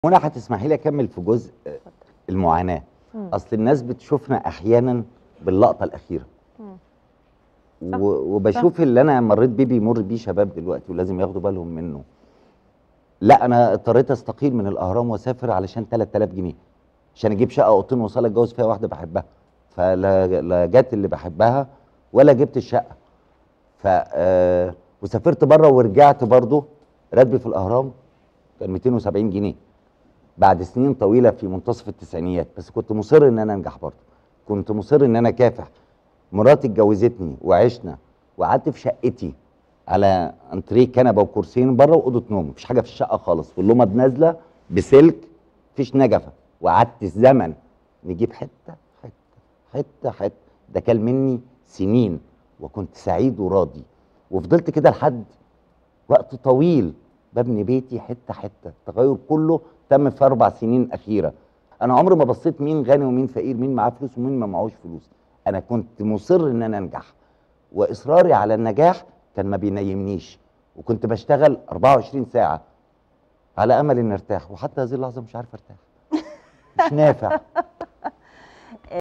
منى هتسمحي لي اكمل في جزء المعاناه مم. اصل الناس بتشوفنا احيانا باللقطه الاخيره مم. و- صح. وبشوف اللي انا مريت بيه بيمر بيه شباب دلوقتي ولازم ياخدوا بالهم منه لا انا اضطريت استقيل من الاهرام واسافر علشان 3000 جنيه عشان اجيب شقه اوضتين وصاله اتجوز فيها واحده بحبها فلا لا جت اللي بحبها ولا جبت الشقه ف آه، وسافرت بره ورجعت برضه راتبي في الاهرام كان 270 جنيه بعد سنين طويله في منتصف التسعينيات بس كنت مصر ان انا انجح برضه كنت مصر ان انا كافح مراتي اتجوزتني وعشنا وقعدت في شقتي على انتريه كنبه وكرسيين بره واوضه نوم مفيش حاجه في الشقه خالص واللمض نازله بسلك مفيش نجفه وقعدت الزمن نجيب حته حته حته حته ده كان مني سنين وكنت سعيد وراضي وفضلت كده لحد وقت طويل ببني بيتي حته حته التغير كله تم في اربع سنين اخيره انا عمري ما بصيت مين غني ومين فقير مين معاه فلوس ومين ما معهوش فلوس انا كنت مصر ان انا انجح واصراري على النجاح كان ما بينيمنيش وكنت بشتغل 24 ساعه على امل اني ارتاح وحتى هذه اللحظه مش عارف ارتاح مش نافع